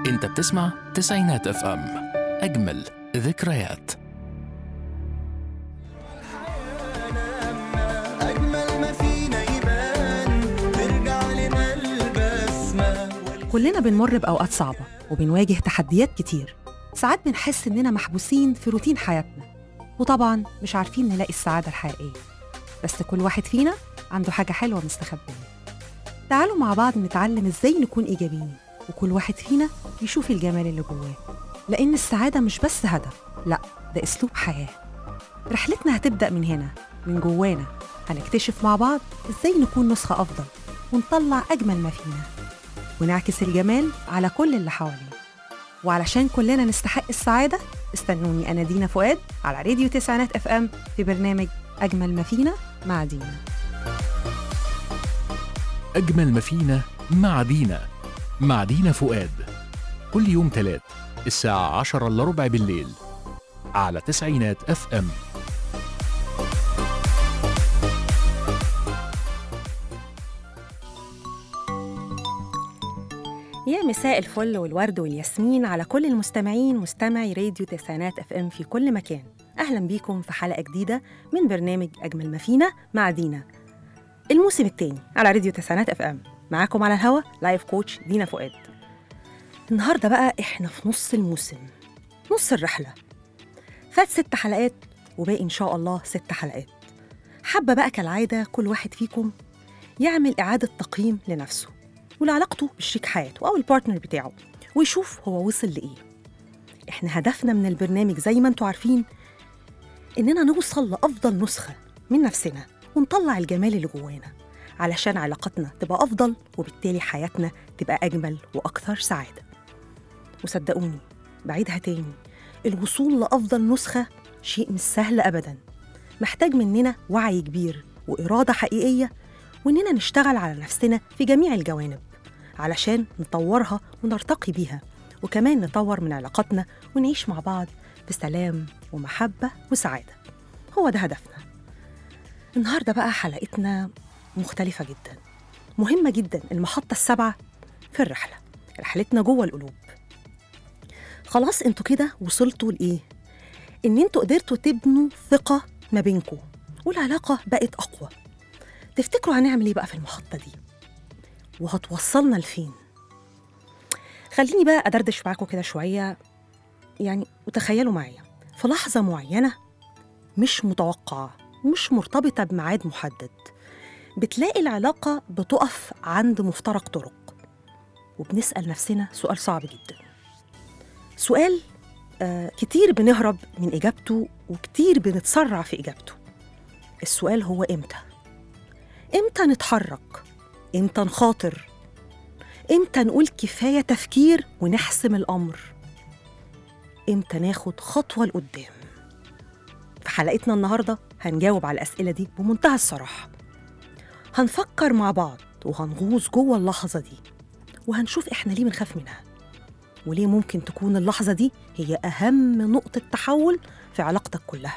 انت بتسمع تسعينات اف ام اجمل ذكريات أجمل ما فينا يبان ترجع لنا البسمة كلنا بنمر بأوقات صعبة وبنواجه تحديات كتير ساعات بنحس إننا محبوسين في روتين حياتنا وطبعا مش عارفين نلاقي السعادة الحقيقية بس كل واحد فينا عنده حاجة حلوة مستخبية تعالوا مع بعض نتعلم إزاي نكون إيجابيين وكل واحد فينا يشوف الجمال اللي جواه لأن السعادة مش بس هدف لأ ده أسلوب حياة رحلتنا هتبدأ من هنا من جوانا هنكتشف مع بعض إزاي نكون نسخة أفضل ونطلع أجمل ما فينا ونعكس الجمال على كل اللي حوالينا وعلشان كلنا نستحق السعادة استنوني أنا دينا فؤاد على راديو تسعينات اف ام في برنامج أجمل ما فينا مع دينا أجمل ما فينا مع دينا مع دينا فؤاد كل يوم تلات الساعة عشرة إلا ربع بالليل على تسعينات اف ام يا مساء الفل والورد والياسمين على كل المستمعين مستمعي راديو تسعينات اف ام في كل مكان اهلا بيكم في حلقه جديده من برنامج اجمل ما فينا مع دينا الموسم الثاني على راديو تسعينات اف ام معاكم على الهوا لايف كوتش دينا فؤاد النهارده بقى احنا في نص الموسم نص الرحله فات ست حلقات وباقي ان شاء الله ست حلقات حابه بقى كالعاده كل واحد فيكم يعمل اعاده تقييم لنفسه ولعلاقته بشريك حياته او البارتنر بتاعه ويشوف هو وصل لايه احنا هدفنا من البرنامج زي ما انتوا عارفين اننا نوصل لافضل نسخه من نفسنا ونطلع الجمال اللي جوانا علشان علاقتنا تبقى افضل وبالتالي حياتنا تبقى اجمل واكثر سعاده وصدقوني بعيدها تاني الوصول لافضل نسخه شيء مش سهل ابدا محتاج مننا وعي كبير واراده حقيقيه وإننا نشتغل على نفسنا في جميع الجوانب علشان نطورها ونرتقي بيها وكمان نطور من علاقاتنا ونعيش مع بعض بسلام ومحبة وسعادة هو ده هدفنا النهاردة بقى حلقتنا مختلفة جدا مهمة جدا المحطة السابعة في الرحلة رحلتنا جوه القلوب خلاص انتوا كده وصلتوا لإيه؟ إن انتوا قدرتوا تبنوا ثقة ما بينكم والعلاقة بقت أقوى تفتكروا هنعمل ايه بقى في المحطة دي؟ وهتوصلنا لفين؟ خليني بقى أدردش معاكم كده شوية يعني وتخيلوا معايا في لحظة معينة مش متوقعة مش مرتبطة بميعاد محدد بتلاقي العلاقة بتقف عند مفترق طرق وبنسأل نفسنا سؤال صعب جدا سؤال آه كتير بنهرب من إجابته وكتير بنتسرع في إجابته السؤال هو إمتى؟ امتى نتحرك امتى نخاطر امتى نقول كفايه تفكير ونحسم الامر امتى ناخد خطوه لقدام في حلقتنا النهارده هنجاوب على الاسئله دي بمنتهى الصراحه هنفكر مع بعض وهنغوص جوه اللحظه دي وهنشوف احنا ليه بنخاف منها وليه ممكن تكون اللحظه دي هي اهم نقطه تحول في علاقتك كلها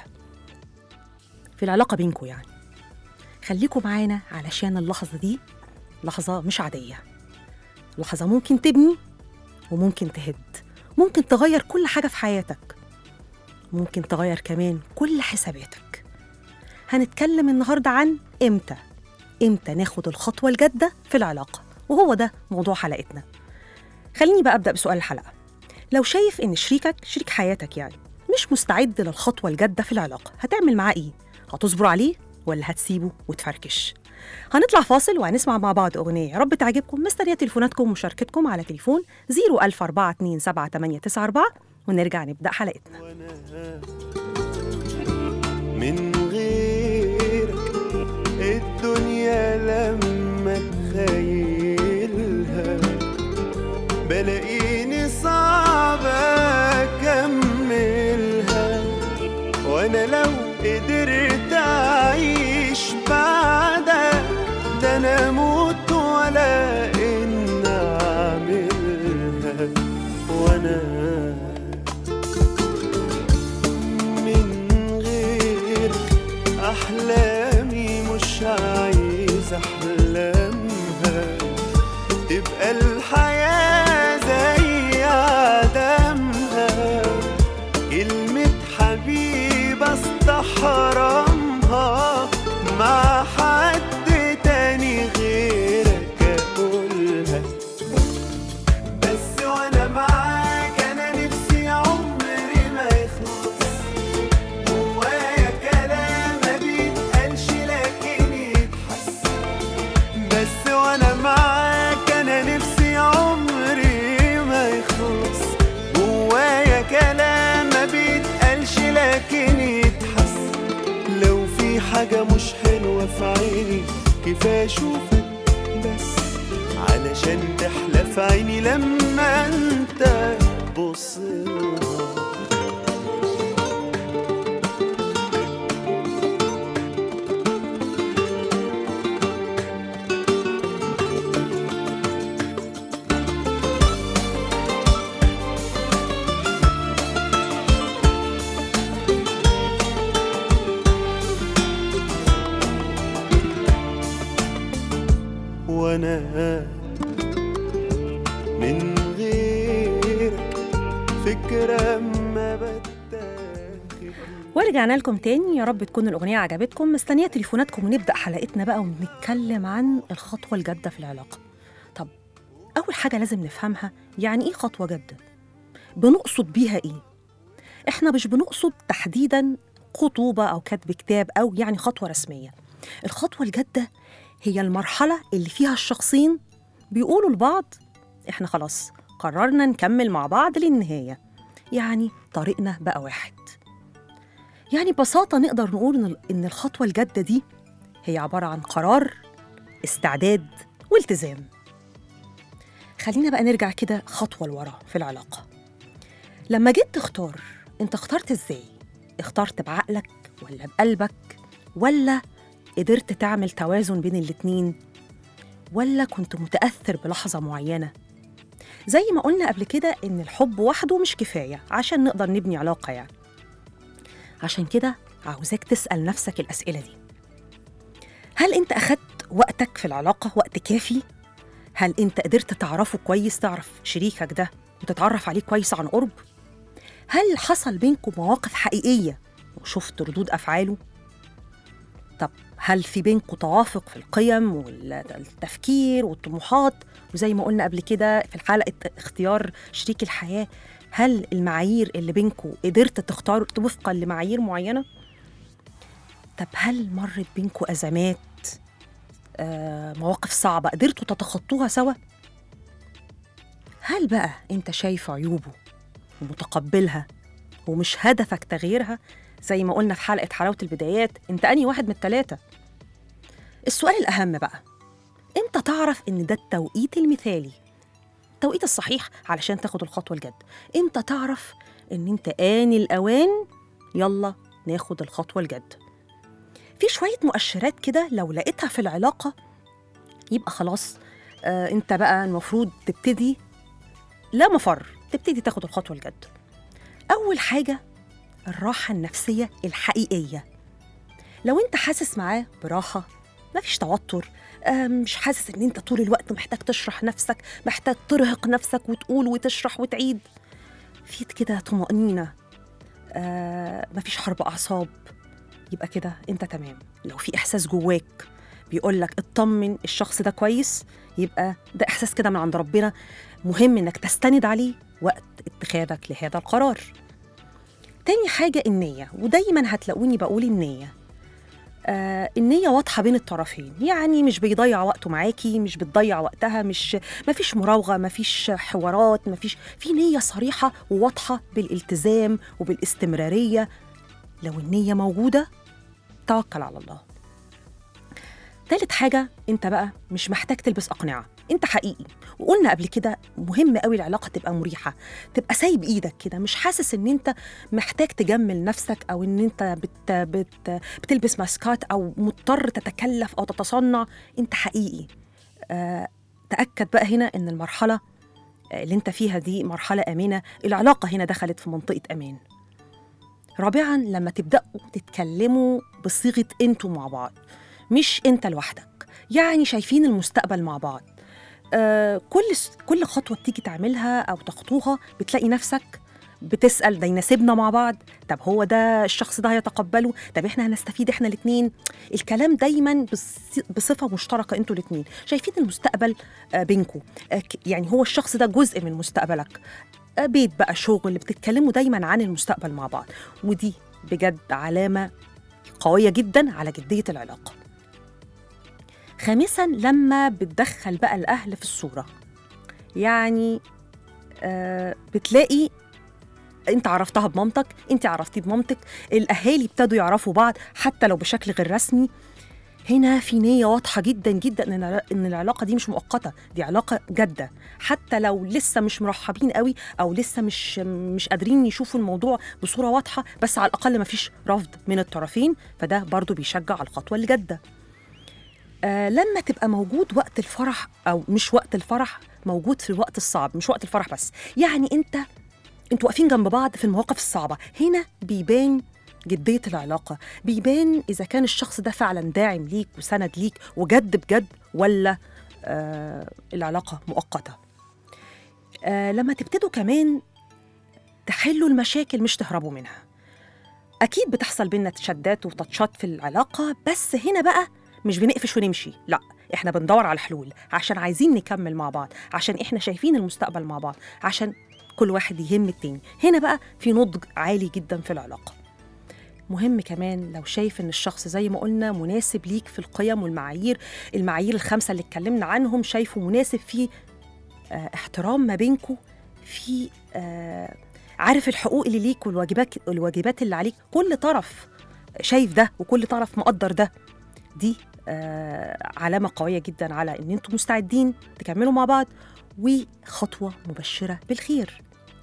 في العلاقه بينكم يعني خليكم معانا علشان اللحظة دي لحظة مش عادية لحظة ممكن تبني وممكن تهد ممكن تغير كل حاجة في حياتك ممكن تغير كمان كل حساباتك هنتكلم النهاردة عن إمتى إمتى ناخد الخطوة الجادة في العلاقة وهو ده موضوع حلقتنا خليني بقى أبدأ بسؤال الحلقة لو شايف إن شريكك شريك حياتك يعني مش مستعد للخطوة الجادة في العلاقة هتعمل معاه إيه؟ هتصبر عليه ولا هتسيبه وتفركش هنطلع فاصل وهنسمع مع بعض أغنية يا رب تعجبكم مستنية تليفوناتكم ومشاركتكم على تليفون 004278994 ونرجع نبدأ حلقتنا من غيرك الدنيا لما تخيلها بلاقيني صعب أكملها وأنا لو قدرت أعيش بعدك ده أنا أموت ولا إن أعملها وأنا من غير أحلامي مش عايز أحلم حاجة مش حلوة في عيني كفاية اشوفك بس علشان تحلى في عيني لما انت بصلها وانا من غيرك فكرة ما بتاخد ورجعنا لكم تاني يا رب تكون الأغنية عجبتكم مستنية تليفوناتكم ونبدأ حلقتنا بقى ونتكلم عن الخطوة الجادة في العلاقة طب أول حاجة لازم نفهمها يعني إيه خطوة جادة؟ بنقصد بيها إيه؟ إحنا مش بنقصد تحديداً خطوبة أو كتب كتاب أو يعني خطوة رسمية الخطوة الجادة هي المرحلة اللي فيها الشخصين بيقولوا لبعض إحنا خلاص قررنا نكمل مع بعض للنهاية يعني طريقنا بقى واحد يعني ببساطة نقدر نقول إن- إن الخطوة الجادة دي هي عبارة عن قرار استعداد والتزام خلينا بقى نرجع كده خطوة لورا في العلاقة لما جيت تختار انت اخترت ازاي؟ اخترت بعقلك ولا بقلبك ولا قدرت تعمل توازن بين الاتنين ولا كنت متأثر بلحظة معينة زي ما قلنا قبل كده إن الحب وحده مش كفاية عشان نقدر نبني علاقة يعني عشان كده عاوزاك تسأل نفسك الأسئلة دي هل أنت أخدت وقتك في العلاقة وقت كافي؟ هل أنت قدرت تعرفه كويس تعرف شريكك ده وتتعرف عليه كويس عن قرب؟ هل حصل بينكم مواقف حقيقية وشفت ردود أفعاله؟ طب هل في بينكم توافق في القيم والتفكير والطموحات وزي ما قلنا قبل كده في حلقة اختيار شريك الحياة هل المعايير اللي بينكم قدرت تختاروا وفقا لمعايير معينة؟ طب هل مرت بينكم أزمات آه، مواقف صعبة قدرتوا تتخطوها سوا؟ هل بقى أنت شايف عيوبه ومتقبلها ومش هدفك تغييرها زي ما قلنا في حلقة حلاوة البدايات أنت أنهي واحد من التلاتة؟ السؤال الأهم بقى إمتى تعرف إن ده التوقيت المثالي؟ التوقيت الصحيح علشان تاخد الخطوة الجد إمتى تعرف إن أنت آن الأوان يلا ناخد الخطوة الجد في شوية مؤشرات كده لو لقيتها في العلاقة يبقى خلاص آه انت بقى المفروض تبتدي لا مفر تبتدي تاخد الخطوة الجد أول حاجة الراحة النفسية الحقيقية لو انت حاسس معاه براحة مفيش توتر آه، مش حاسس ان انت طول الوقت محتاج تشرح نفسك محتاج ترهق نفسك وتقول وتشرح وتعيد في كده طمأنينة آه، مفيش حرب أعصاب يبقى كده انت تمام لو في إحساس جواك بيقول لك اطمن الشخص ده كويس يبقى ده إحساس كده من عند ربنا مهم إنك تستند عليه وقت اتخاذك لهذا القرار تاني حاجة النية ودايما هتلاقوني بقول النية آه النية واضحة بين الطرفين يعني مش بيضيع وقته معاكي مش بتضيع وقتها مش مفيش مراوغة مفيش حوارات مفيش في نية صريحة وواضحة بالالتزام وبالاستمرارية لو النية موجودة توكل على الله تالت حاجة انت بقى مش محتاج تلبس أقنعة انت حقيقي وقلنا قبل كده مهم قوي العلاقة تبقى مريحة تبقى سايب ايدك كده مش حاسس ان انت محتاج تجمل نفسك او ان انت بت بت بتلبس ماسكات او مضطر تتكلف او تتصنع انت حقيقي آه تاكد بقى هنا ان المرحله اللي انت فيها دي مرحله امنه العلاقه هنا دخلت في منطقه امان رابعا لما تبداوا تتكلموا بصيغه انتوا مع بعض مش انت لوحدك يعني شايفين المستقبل مع بعض آه كل كل خطوه بتيجي تعملها او تخطوها بتلاقي نفسك بتسال ده يناسبنا مع بعض طب هو ده الشخص ده هيتقبله طب احنا هنستفيد احنا الاثنين الكلام دايما بص- بصفه مشتركه انتوا الاثنين شايفين المستقبل آه، بينكم آه، ك- يعني هو الشخص ده جزء من مستقبلك آه، بيت بقى شغل بتتكلموا دايما عن المستقبل مع بعض ودي بجد علامه قويه جدا على جديه العلاقه خامسا لما بتدخل بقى الاهل في الصوره يعني آه بتلاقي انت عرفتها بمامتك انت عرفتيه بمامتك الاهالي ابتدوا يعرفوا بعض حتى لو بشكل غير رسمي هنا في نية واضحة جدا جدا إن الع- إن العلاقة دي مش مؤقتة، دي علاقة جادة، حتى لو لسه مش مرحبين قوي أو لسه مش مش قادرين يشوفوا الموضوع بصورة واضحة، بس على الأقل مفيش رفض من الطرفين، فده برضو بيشجع على الخطوة الجادة. آه لما تبقى موجود وقت الفرح أو مش وقت الفرح موجود في الوقت الصعب، مش وقت الفرح بس، يعني أنت انتوا واقفين جنب بعض في المواقف الصعبة، هنا بيبان جدية العلاقة بيبان إذا كان الشخص ده فعلا داعم ليك وسند ليك وجد بجد ولا آه العلاقة مؤقتة آه لما تبتدوا كمان تحلوا المشاكل مش تهربوا منها أكيد بتحصل بينا تشدات وتاتشات في العلاقة بس هنا بقى مش بنقفش ونمشي لا احنا بندور على حلول عشان عايزين نكمل مع بعض عشان احنا شايفين المستقبل مع بعض عشان كل واحد يهم التاني هنا بقى في نضج عالي جدا في العلاقة مهم كمان لو شايف ان الشخص زي ما قلنا مناسب ليك في القيم والمعايير المعايير الخمسه اللي اتكلمنا عنهم شايفه مناسب في آه احترام ما بينكم في آه عارف الحقوق اللي ليك والواجبات الواجبات اللي عليك كل طرف شايف ده وكل طرف مقدر ده دي آه علامه قويه جدا على ان انتم مستعدين تكملوا مع بعض وخطوه مبشره بالخير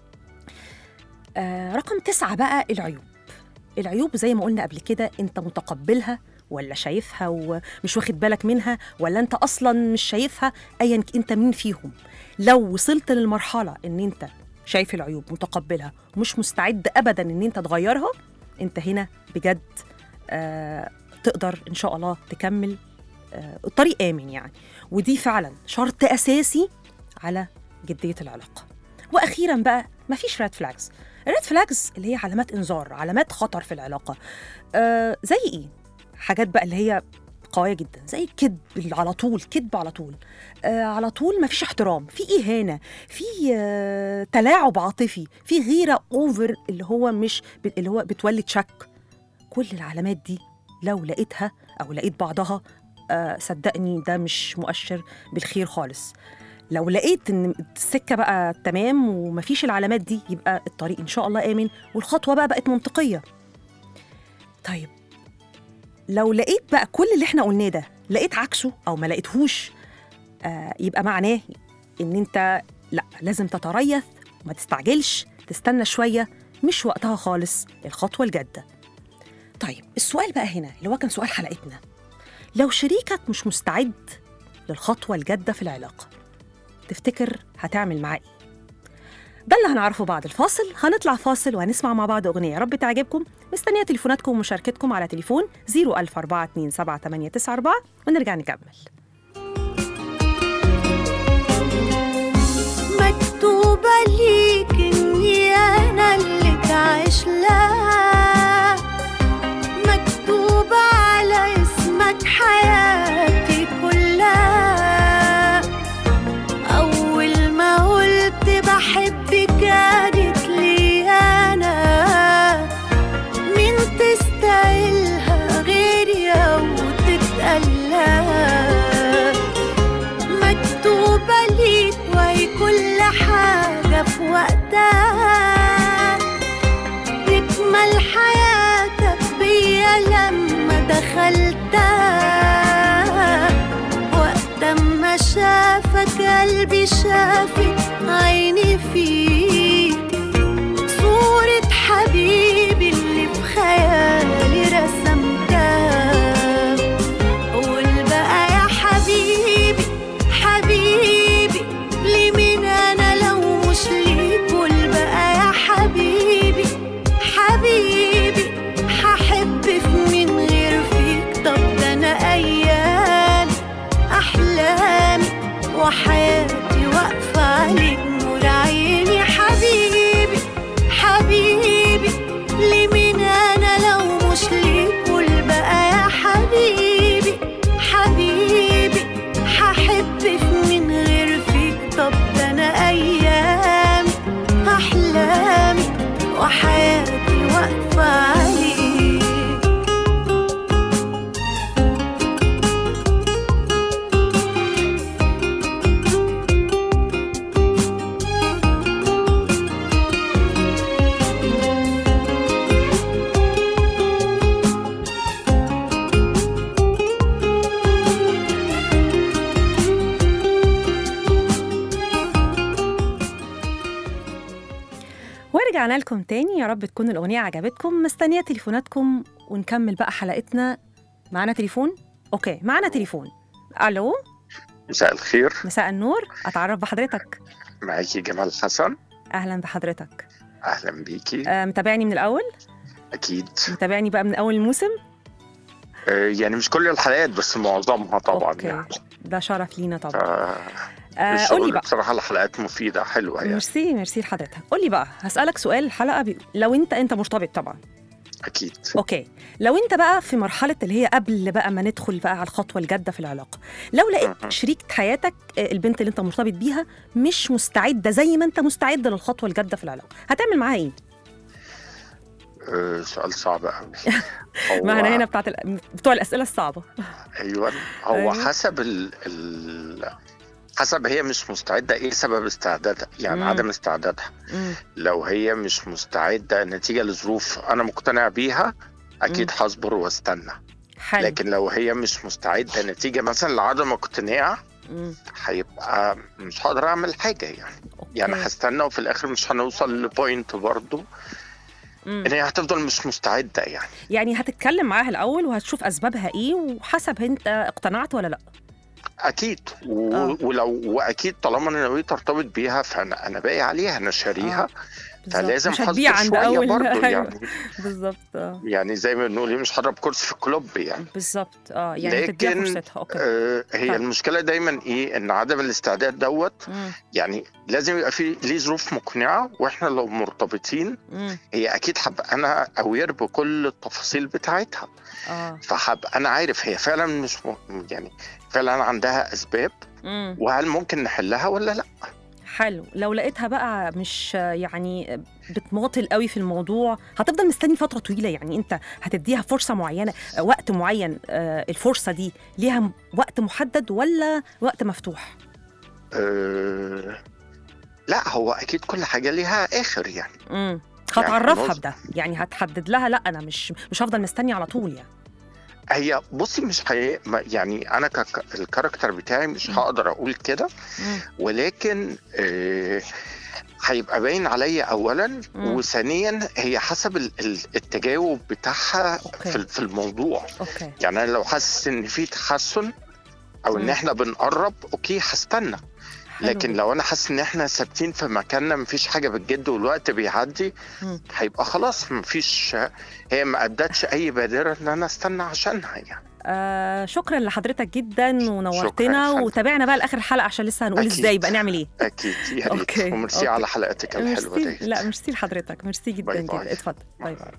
آه رقم تسعة بقى العيوب العيوب زي ما قلنا قبل كده انت متقبلها ولا شايفها ومش واخد بالك منها ولا انت اصلا مش شايفها ايا ك- انت مين فيهم لو وصلت للمرحله ان انت شايف العيوب متقبلها ومش مستعد ابدا ان انت تغيرها انت هنا بجد آه تقدر ان شاء الله تكمل آه الطريق امن يعني ودي فعلا شرط اساسي على جديه العلاقه واخيرا بقى مفيش ريد فلاجز الريد فلاجز اللي هي علامات انذار علامات خطر في العلاقه آه زي ايه حاجات بقى اللي هي قويه جدا زي الكذب اللي على طول كذب على طول آه على طول مفيش احترام في اهانه في آه تلاعب عاطفي في غيره اوفر اللي هو مش ب- اللي هو بتولد شك كل العلامات دي لو لقيتها او لقيت بعضها آه صدقني ده مش مؤشر بالخير خالص لو لقيت ان السكه بقى تمام ومفيش العلامات دي يبقى الطريق ان شاء الله امن والخطوه بقى بقت منطقيه طيب لو لقيت بقى كل اللي احنا قلناه ده لقيت عكسه او ما لقيتهوش آه يبقى معناه ان انت لا لازم تتريث وما تستعجلش تستنى شويه مش وقتها خالص الخطوه الجاده طيب السؤال بقى هنا اللي هو كان سؤال حلقتنا لو شريكك مش مستعد للخطوه الجاده في العلاقه تفتكر هتعمل معاه ايه ده اللي هنعرفه بعد الفاصل هنطلع فاصل وهنسمع مع بعض أغنية يا رب تعجبكم مستنية تليفوناتكم ومشاركتكم على تليفون 004278994 ونرجع نكمل مكتوبة ليك إني أنا اللي تعيش لها مكتوبة على اسمك حياتي كلها أول ما قلت بحبك كانت لي أنا مين تستاهلها غيري أو تتقلها مكتوبة ليك وهي كل حاجة في وقتها تكمل حياتك بيا لما دخلتها وقت ما شافك قلبي شافك عيني فيك صورة حبيبي اللي في خيالي رسمتها قول بقى يا حبيبي حبيبي ليه من انا لو مش ليك قول بقى يا حبيبي حبيبي هحب في من غير فيك طب ده انا ايام احلامي وحياتي واقفه عليك نور عيني حبيبي حبيبي ليه من انا لو مش ليك قول بقى يا حبيبي حبيبي هحب في من غير فيك طب ده انا ايامي احلامي وحياتي واقفه عليك ورجعنا لكم تاني يا رب تكون الأغنية عجبتكم مستنية تليفوناتكم ونكمل بقى حلقتنا معانا تليفون؟ أوكي معانا تليفون ألو مساء الخير مساء النور أتعرف بحضرتك معاكي جمال حسن أهلا بحضرتك اهلا بيكي آه، متابعني من الأول؟ اكيد متابعني بقى من أول الموسم؟ آه، يعني مش كل الحلقات بس معظمها طبعا أوكي. يعني ده شرف لينا طبعا آه، آه، مش قولي هقول بقى بصراحه الحلقات مفيده حلوه يعني ميرسي ميرسي لحضرتك قولي بقى هسألك سؤال الحلقة بي... لو أنت أنت مرتبط طبعا اكيد اوكي لو انت بقى في مرحله اللي هي قبل بقى ما ندخل بقى على الخطوه الجاده في العلاقه لو لقيت مهم. شريكة حياتك آه، البنت اللي انت مرتبط بيها مش مستعده زي ما انت مستعد للخطوه الجاده في العلاقه هتعمل معاها ايه آه، سؤال صعب قوي هو ما احنا هنا بتاعت ال... بتوع الاسئله الصعبه ايوه هو أيوة. حسب ال... ال... حسب هي مش مستعده ايه سبب استعدادها يعني مم. عدم استعدادها مم. لو هي مش مستعده نتيجه لظروف انا مقتنع بيها اكيد هصبر واستنى حلو لكن لو هي مش مستعده نتيجه مثلا لعدم اقتناع مم. هيبقى مش هقدر اعمل حاجه يعني يعني أوكي. هستنى وفي الاخر مش هنوصل لبوينت برضه مم. ان هي هتفضل مش مستعده يعني يعني هتتكلم معاها الاول وهتشوف اسبابها ايه وحسب انت اقتنعت ولا لا اكيد و... آه. ولو واكيد طالما انا نويت ارتبط بيها فانا انا باقي عليها انا شاريها آه. بالظبط. فلازم مش هصبر هتبيع عند شويه اول برضه أيوة. يعني بالظبط اه يعني زي ما بنقول إيه، مش هضرب كرسي في الكلوب يعني بالظبط اه يعني هتديها لكن فرصتها اوكي آه هي طيب. المشكله دايما ايه ان عدم الاستعداد دوت مم. يعني لازم يبقى في ليه ظروف مقنعه واحنا لو مرتبطين مم. هي اكيد هبقى انا اوير بكل التفاصيل بتاعتها اه فهبقى انا عارف هي فعلا مش م... يعني فعلا عندها اسباب مم. وهل ممكن نحلها ولا لا حلو لو لقيتها بقى مش يعني بتماطل قوي في الموضوع هتفضل مستني فتره طويله يعني انت هتديها فرصه معينه وقت معين آه، الفرصه دي ليها م- وقت محدد ولا وقت مفتوح أه... لا هو اكيد كل حاجه ليها اخر يعني امم يعني هتعرفها خلاص. بده يعني هتحدد لها لا انا مش مش هفضل مستني على طول يعني هي بصي مش حي... ما- يعني انا ك... الكاركتر بتاعي مش مم. هقدر اقول كده مم. ولكن أه... هيبقى باين عليا اولا مم. وثانيا هي حسب ال- ال- التجاوب بتاعها أوكي. في, ال- في الموضوع اوكي يعني انا لو حاسس ان في تحسن او ان مم. احنا بنقرب اوكي هستنى حلو لكن جدا. لو انا حاسس ان احنا ثابتين في مكاننا مفيش حاجه بتجد والوقت بيعدي مم. هيبقى خلاص مفيش هي ما ادتش اي بادره ان انا استنى عشانها يعني آه شكرا لحضرتك جدا ونورتنا فندم. وتابعنا بقى لاخر الحلقه عشان لسه هنقول أكيد. ازاي بقى نعمل ايه اكيد يا أوكي، ريت وميرسي أوكي. على حلقتك الحلوه ميرسي دي لا ميرسي لحضرتك ميرسي جدا باي جدا باي. اتفضل باي باي. باي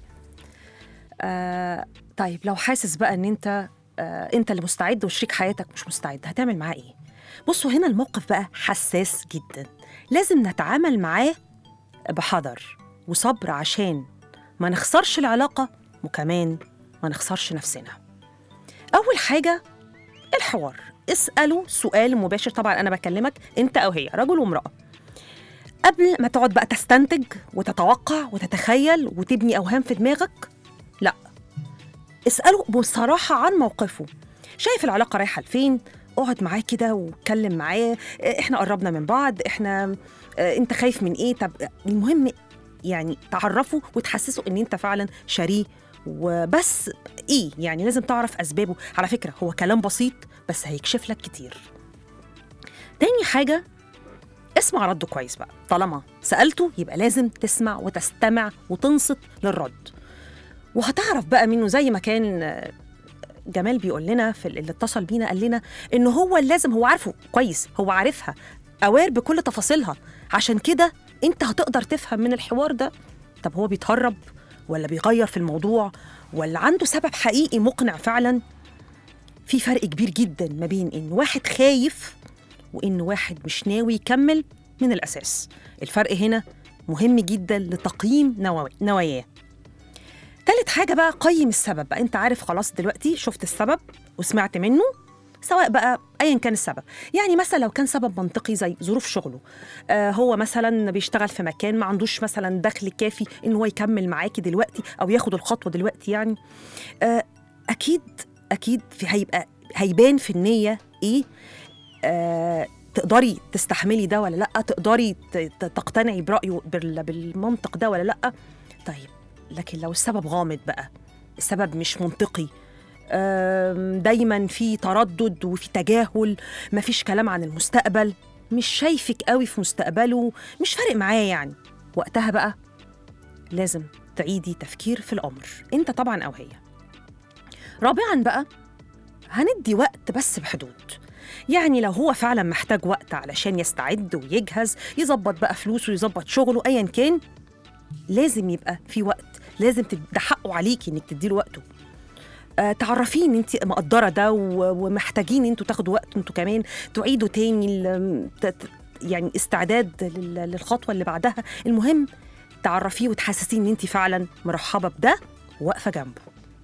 آه طيب لو حاسس بقى ان انت آه انت اللي مستعد وشريك حياتك مش مستعد هتعمل معاه ايه بصوا هنا الموقف بقى حساس جدا لازم نتعامل معاه بحذر وصبر عشان ما نخسرش العلاقة وكمان ما نخسرش نفسنا أول حاجة الحوار اسألوا سؤال مباشر طبعا أنا بكلمك أنت أو هي رجل وامرأة قبل ما تقعد بقى تستنتج وتتوقع وتتخيل وتبني أوهام في دماغك لا اسأله بصراحة عن موقفه شايف العلاقة رايحة لفين اقعد معاه كده واتكلم معاه اه، احنا قربنا من بعض احنا اه، انت خايف من ايه طب المهم يعني تعرفه وتحسسه ان انت فعلا شاريه وبس ايه يعني لازم تعرف اسبابه على فكره هو كلام بسيط بس هيكشف لك كتير تاني حاجه اسمع رده كويس بقى طالما سالته يبقى لازم تسمع وتستمع وتنصت للرد وهتعرف بقى منه زي ما كان آه، جمال بيقول لنا في اللي اتصل بينا قال لنا انه هو اللي لازم هو عارفه كويس هو عارفها اوير بكل تفاصيلها عشان كده انت هتقدر تفهم من الحوار ده طب هو بيتهرب ولا بيغير في الموضوع ولا عنده سبب حقيقي مقنع فعلا في فرق كبير جدا ما بين ان واحد خايف وان واحد مش ناوي يكمل من الاساس الفرق هنا مهم جدا لتقييم نوا- نواياه تالت حاجة بقى قيم السبب بقى انت عارف خلاص دلوقتي شفت السبب وسمعت منه سواء بقى ايا كان السبب يعني مثلا لو كان سبب منطقي زي ظروف شغله آه هو مثلا بيشتغل في مكان ما عندوش مثلا دخل كافي ان هو يكمل معاكي دلوقتي او ياخد الخطوه دلوقتي يعني آه اكيد اكيد في هيبقى هيبان في النيه ايه آه تقدري تستحملي ده ولا لا تقدري ت- ت- تقتنعي برأيه بال- بالمنطق ده ولا لا طيب لكن لو السبب غامض بقى السبب مش منطقي آم، دايما في تردد وفي تجاهل مفيش كلام عن المستقبل مش شايفك قوي في مستقبله مش فارق معاه يعني وقتها بقى لازم تعيدي تفكير في الأمر انت طبعا أو هي رابعا بقى هندي وقت بس بحدود يعني لو هو فعلا محتاج وقت علشان يستعد ويجهز يظبط بقى فلوسه يظبط شغله ايا كان لازم يبقى في وقت لازم تد- ده حقه عليكي انك تديله وقته آه تعرفيه ان انت مقدره ده و- ومحتاجين انتوا تاخدوا وقت انتوا كمان تعيدوا تاني ال- ت- ت- يعني استعداد لل- للخطوه اللي بعدها المهم تعرفيه وتحسسيه ان انت فعلا مرحبه بده وواقفه جنبه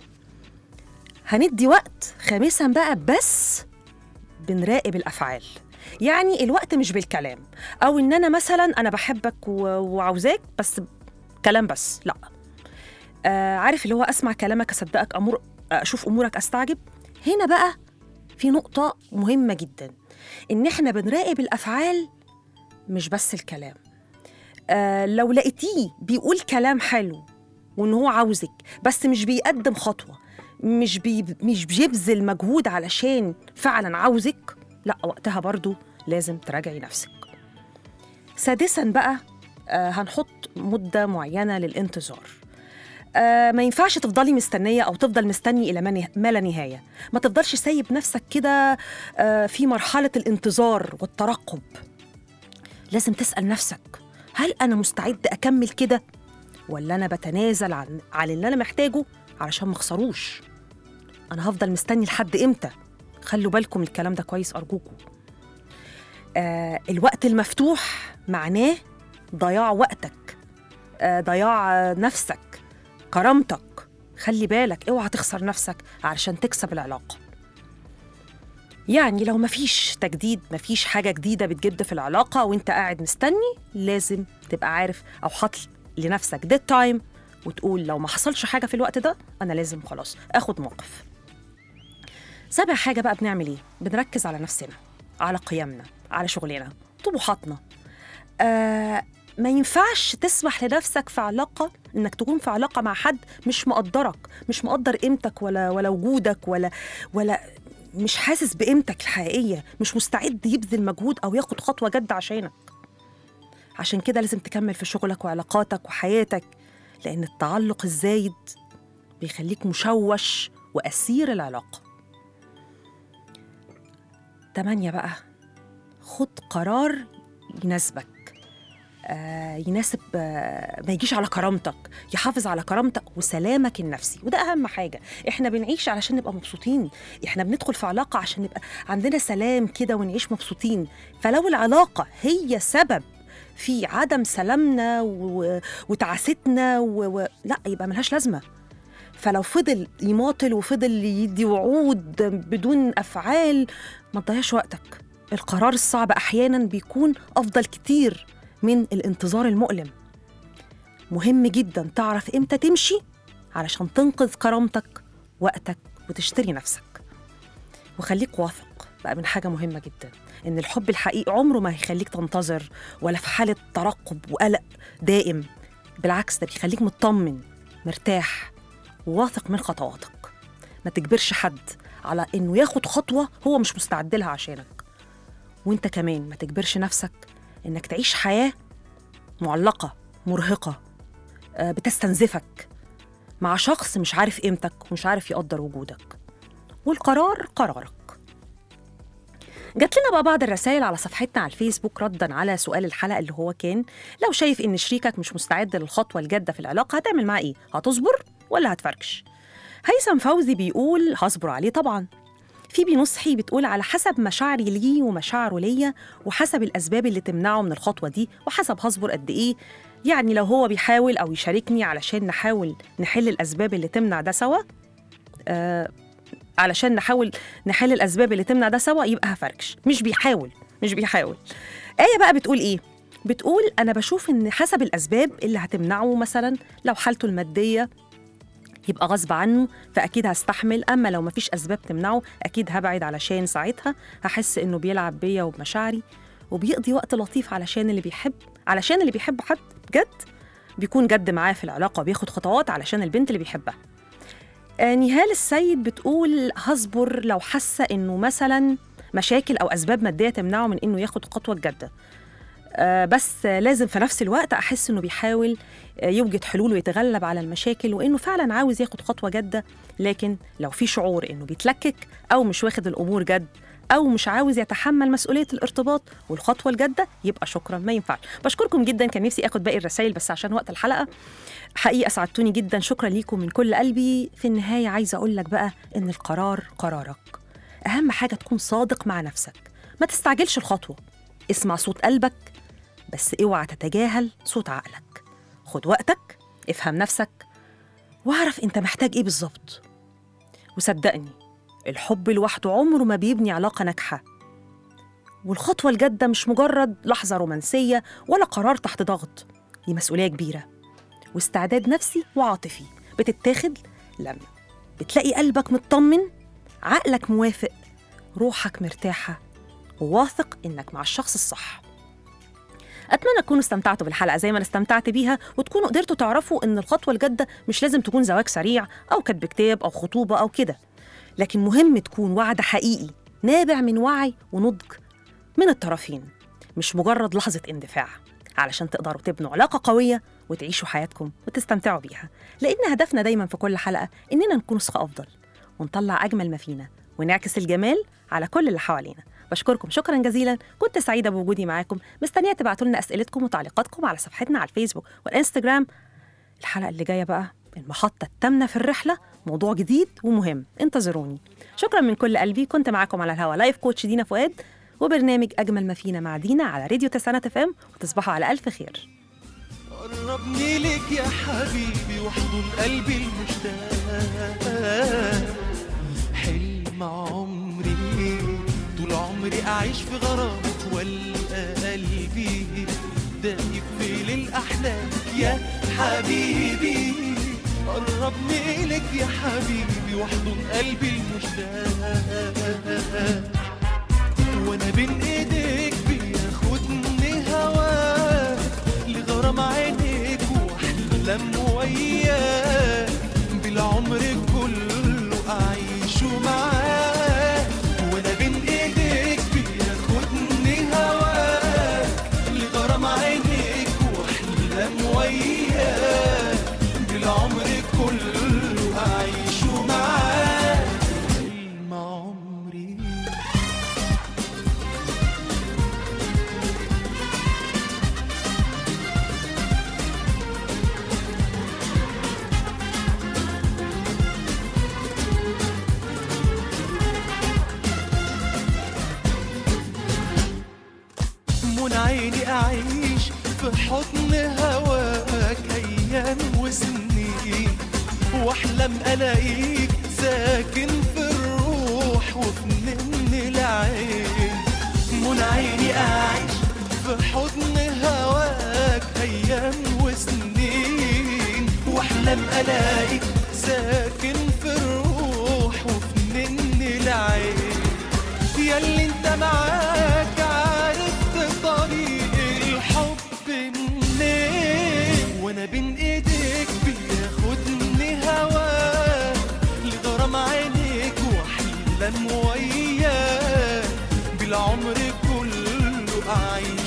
هندي وقت خامسا بقى بس بنراقب الافعال يعني الوقت مش بالكلام او ان انا مثلا انا بحبك و- وعاوزاك بس كلام بس لا آه عارف اللي هو اسمع كلامك اصدقك امور اشوف امورك استعجب هنا بقى في نقطه مهمه جدا ان احنا بنراقب الافعال مش بس الكلام آه لو لقيتيه بيقول كلام حلو وان هو عاوزك بس مش بيقدم خطوه مش بي مش بيبذل مجهود علشان فعلا عاوزك لا وقتها برضو لازم تراجعي نفسك سادسا بقى آه هنحط مده معينه للانتظار آه ما ينفعش تفضلي مستنيه او تفضل مستني الى ما نه- ما لا نهايه ما تفضلش سايب نفسك كده آه في مرحله الانتظار والترقب لازم تسال نفسك هل انا مستعد اكمل كده ولا انا بتنازل عن عن اللي انا محتاجه علشان ما اخسروش انا هفضل مستني لحد امتى خلوا بالكم من الكلام ده كويس ارجوكم آه الوقت المفتوح معناه ضياع وقتك آه ضياع آه، نفسك كرامتك خلي بالك اوعى تخسر نفسك علشان تكسب العلاقه يعني لو مفيش تجديد مفيش حاجة جديدة بتجد في العلاقة وانت قاعد مستني لازم تبقى عارف أو حاطط لنفسك ديد تايم وتقول لو ما حصلش حاجة في الوقت ده أنا لازم خلاص أخد موقف سابع حاجة بقى بنعمل إيه؟ بنركز على نفسنا على قيمنا على شغلنا طموحاتنا آه ما ينفعش تسمح لنفسك في علاقة إنك تكون في علاقة مع حد مش مقدرك مش مقدر قيمتك ولا ولا وجودك ولا ولا مش حاسس بقيمتك الحقيقية مش مستعد يبذل مجهود أو ياخد خطوة جد عشانك عشان كده لازم تكمل في شغلك وعلاقاتك وحياتك لأن التعلق الزايد بيخليك مشوش وأسير العلاقة تمانية بقى خد قرار يناسبك آه يناسب آه ما يجيش على كرامتك يحافظ على كرامتك وسلامك النفسي وده أهم حاجة إحنا بنعيش علشان نبقى مبسوطين إحنا بندخل في علاقة عشان نبقى عندنا سلام كده ونعيش مبسوطين فلو العلاقة هي سبب في عدم سلامنا و... وتعاستنا و... و... لا يبقى ملهاش لازمة فلو فضل يماطل وفضل يدي وعود بدون أفعال ما تضيعش وقتك القرار الصعب أحيانا بيكون أفضل كتير من الانتظار المؤلم مهم جدا تعرف إمتى تمشي علشان تنقذ كرامتك وقتك وتشتري نفسك وخليك واثق بقى من حاجة مهمة جدا إن الحب الحقيقي عمره ما هيخليك تنتظر ولا في حالة ترقب وقلق دائم بالعكس ده بيخليك مطمن مرتاح وواثق من خطواتك ما تجبرش حد على إنه ياخد خطوة هو مش مستعد لها عشانك وإنت كمان ما تجبرش نفسك إنك تعيش حياة معلقة مرهقة آه، بتستنزفك مع شخص مش عارف قيمتك ومش عارف يقدر وجودك والقرار قرارك جات لنا بقى بعض الرسائل على صفحتنا على الفيسبوك ردا على سؤال الحلقه اللي هو كان لو شايف ان شريكك مش مستعد للخطوه الجاده في العلاقه هتعمل معاه ايه هتصبر ولا هتفركش هيثم فوزي بيقول هصبر عليه طبعا فيبي نصحي بتقول على حسب مشاعري ليه ومشاعره ليا وحسب الاسباب اللي تمنعه من الخطوه دي وحسب هصبر قد ايه يعني لو هو بيحاول او يشاركني علشان نحاول نحل الاسباب اللي تمنع ده سوا آه علشان نحاول نحل الاسباب اللي تمنع ده سوا يبقى هفركش مش بيحاول مش بيحاول ايه بقى بتقول ايه بتقول انا بشوف ان حسب الاسباب اللي هتمنعه مثلا لو حالته الماديه يبقى غصب عنه فاكيد هستحمل اما لو مفيش اسباب تمنعه اكيد هبعد علشان ساعتها هحس انه بيلعب بيا وبمشاعري وبيقضي وقت لطيف علشان اللي بيحب علشان اللي بيحب حد بجد بيكون جد معاه في العلاقة وبياخد خطوات علشان البنت اللي بيحبها آه، نهال السيد بتقول هصبر لو حاسة إنه مثلا مشاكل أو أسباب مادية تمنعه من إنه ياخد خطوة جادة آه، بس آه، لازم في نفس الوقت أحس إنه بيحاول آه، يوجد حلول ويتغلب على المشاكل وإنه فعلا عاوز ياخد خطوة جادة لكن لو في شعور إنه بيتلكك أو مش واخد الأمور جد أو مش عاوز يتحمل مسؤولية الارتباط والخطوة الجادة يبقى شكرا ما ينفعش بشكركم جدا كان نفسي اخد باقي الرسائل بس عشان وقت الحلقة حقيقة سعدتوني جدا شكرا ليكم من كل قلبي في النهاية عايزة أقول لك بقى إن القرار قرارك أهم حاجة تكون صادق مع نفسك ما تستعجلش الخطوة اسمع صوت قلبك بس اوعى تتجاهل صوت عقلك خد وقتك افهم نفسك واعرف انت محتاج ايه بالظبط وصدقني الحب لوحده عمره ما بيبني علاقة ناجحة والخطوة الجادة مش مجرد لحظة رومانسية ولا قرار تحت ضغط دي مسؤولية كبيرة واستعداد نفسي وعاطفي بتتاخد لما بتلاقي قلبك مطمن عقلك موافق روحك مرتاحة وواثق إنك مع الشخص الصح أتمنى تكونوا استمتعتوا بالحلقة زي ما أنا استمتعت بيها وتكونوا قدرتوا تعرفوا إن الخطوة الجادة مش لازم تكون زواج سريع أو كتب كتاب أو خطوبة أو كده لكن مهم تكون وعد حقيقي نابع من وعي ونضج من الطرفين مش مجرد لحظة اندفاع علشان تقدروا تبنوا علاقة قوية وتعيشوا حياتكم وتستمتعوا بيها لأن هدفنا دايما في كل حلقة إننا نكون نسخة أفضل ونطلع أجمل ما فينا ونعكس الجمال على كل اللي حوالينا بشكركم شكرا جزيلا كنت سعيدة بوجودي معاكم مستنية تبعتوا لنا أسئلتكم وتعليقاتكم على صفحتنا على الفيسبوك والإنستجرام الحلقة اللي جاية بقى المحطة التامنة في الرحلة موضوع جديد ومهم انتظروني شكرا من كل قلبي كنت معاكم على الهوا لايف كوتش دينا فؤاد وبرنامج أجمل ما فينا مع دينا على راديو تسعينات اف ام وتصبحوا على ألف خير قربني لك يا حبيبي واحضن قلبي المشتاق حلم عمري طول عمري أعيش في غرامك والقى قلبي دايب في للأحلام يا حبيبي قربني لك يا حبيبي واحضن قلبي المشتاق وانا بين ايديك بياخدني هواك لغرام عينيك واحلم وياك بالعمر كله اعيشه معاك وانا بين ايديك بياخدني هواك لغرام عينيك واحلم وياك بالعمر كله اعيشه معاك حلم عمري من عيني أعيش في حضن هواك أيام وسنين وأحلم ألاقيك ساكن في الروح وفي نن العين من عيني أعيش في حضن هواك أيام وسنين وأحلم ألاقيك ساكن في الروح وفي نن العين ياللي انت معاك عرفت طريق الحب منين وانا بين ايديك بياخدني هواك لغرام عينيك واحلم وياك بالعمر كله اعيش